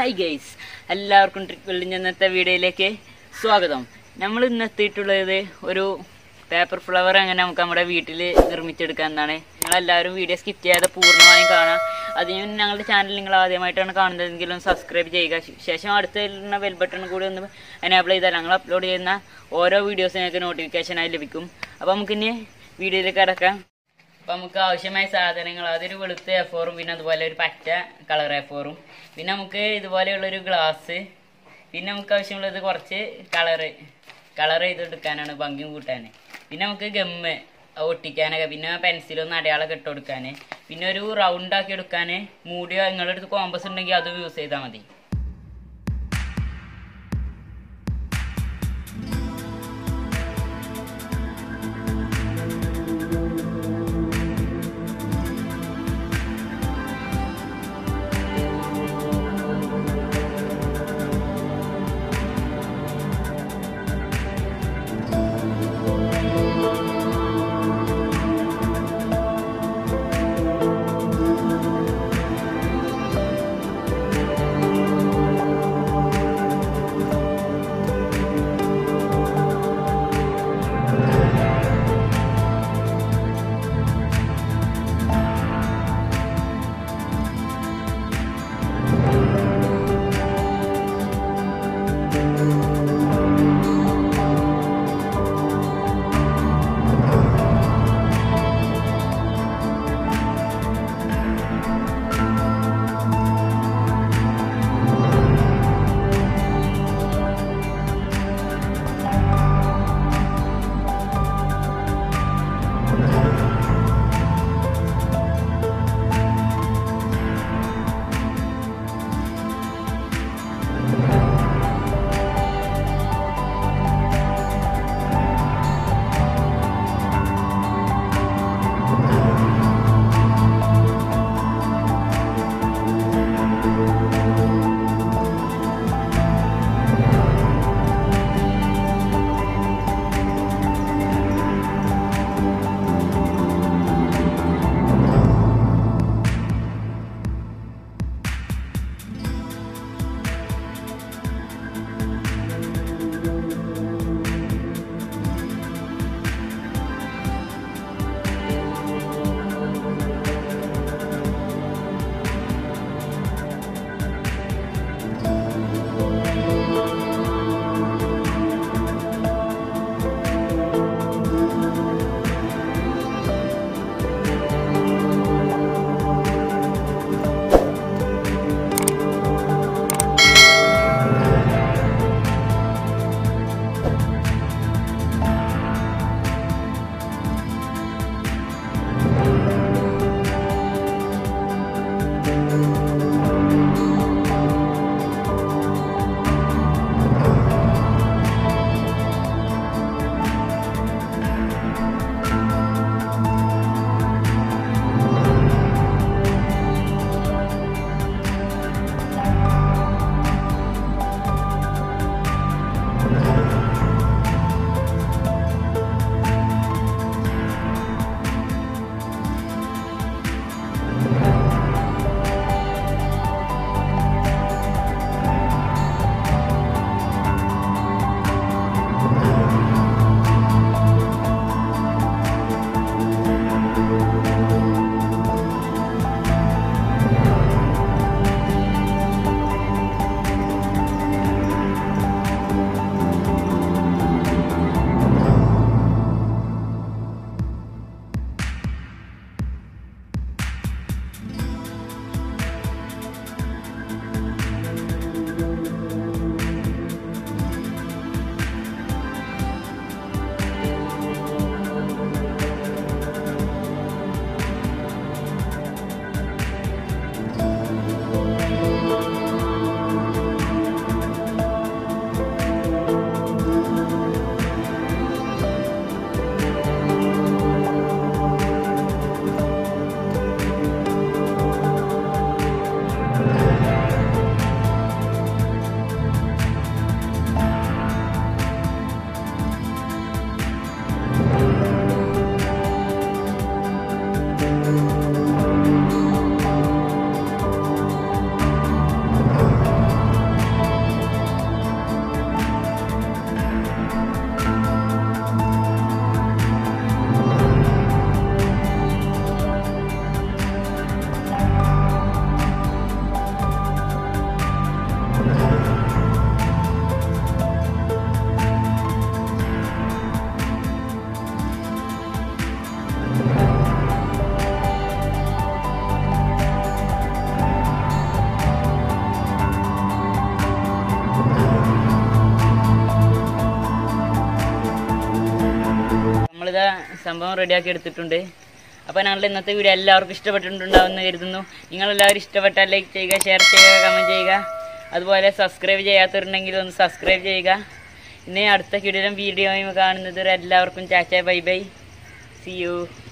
hi guys എല്ലാവർക്കും trick വെള്ളിഞ്ഞ ഇന്നത്തെ വീഡിയോയിലേക്ക് സ്വാഗതം നമ്മൾ ഇന്ന് എത്തിയിട്ടുള്ളത് ഒരു പേപ്പർ ഫ്ലവർ എങ്ങനെ നമുക്ക് നമ്മുടെ വീട്ടിൽ നിർമ്മിച്ചെടുക്കാം എന്നാണ് നിങ്ങളെല്ലാവരും വീഡിയോ സ്കിപ്പ് ചെയ്യാതെ പൂർണ്ണമായും കാണാം അതിന് മുന്നേ ഞങ്ങളുടെ ചാനൽ നിങ്ങൾ ആദ്യമായിട്ടാണ് കാണുന്നതെങ്കിലും സബ്സ്ക്രൈബ് ചെയ്യുക ശേഷം അടുത്ത് വരുന്ന ബെൽ ബട്ടൺ കൂടി ഒന്ന് എനേബിൾ ചെയ്താൽ ഞങ്ങൾ അപ്ലോഡ് ചെയ്യുന്ന ഓരോ വീഡിയോസും നിങ്ങൾക്ക് നോട്ടിഫിക്കേഷനായി ലഭിക്കും അപ്പോൾ നമുക്കിനി വീഡിയോയിലേക്ക് കിടക്കാം അപ്പൊ നമുക്ക് ആവശ്യമായ സാധനങ്ങൾ അതൊരു വെളുത്ത എ ഫോറും പിന്നെ അതുപോലെ ഒരു പച്ച കളർ എ ഫോറും പിന്നെ നമുക്ക് ഇതുപോലെയുള്ള ഒരു ഗ്ലാസ് പിന്നെ നമുക്ക് ആവശ്യമുള്ളത് കുറച്ച് കളറ് കളർ ചെയ്തെടുക്കാനാണ് ഭംഗി കൂട്ടാൻ പിന്നെ നമുക്ക് ഗമ്മ് ഒട്ടിക്കാനൊക്കെ പിന്നെ പെൻസിലൊന്ന് അടയാളമൊക്കെ ഇട്ട് കൊടുക്കാൻ പിന്നെ ഒരു റൗണ്ട് ആക്കി എടുക്കാൻ മൂടിയോ നിങ്ങളുടെ അടുത്ത് കോമ്പസ് ഉണ്ടെങ്കിൽ അതും യൂസ് ചെയ്താൽ മതി സാധാ സംഭവം റെഡിയാക്കി എടുത്തിട്ടുണ്ട് അപ്പോൾ ഞങ്ങളുടെ ഇന്നത്തെ വീഡിയോ എല്ലാവർക്കും ഇഷ്ടപ്പെട്ടിട്ടുണ്ടാവുമെന്ന് കരുതുന്നു നിങ്ങളെല്ലാവരും ഇഷ്ടപ്പെട്ടാൽ ലൈക്ക് ചെയ്യുക ഷെയർ ചെയ്യുക കമൻറ്റ് ചെയ്യുക അതുപോലെ സബ്സ്ക്രൈബ് ചെയ്യാത്തവരുണ്ടെങ്കിൽ ഒന്ന് സബ്സ്ക്രൈബ് ചെയ്യുക ഇനി അടുത്ത കിടിലം വീഡിയോയും കാണുന്നത് വരെ എല്ലാവർക്കും ചാച്ച ബൈ ബൈ സി യു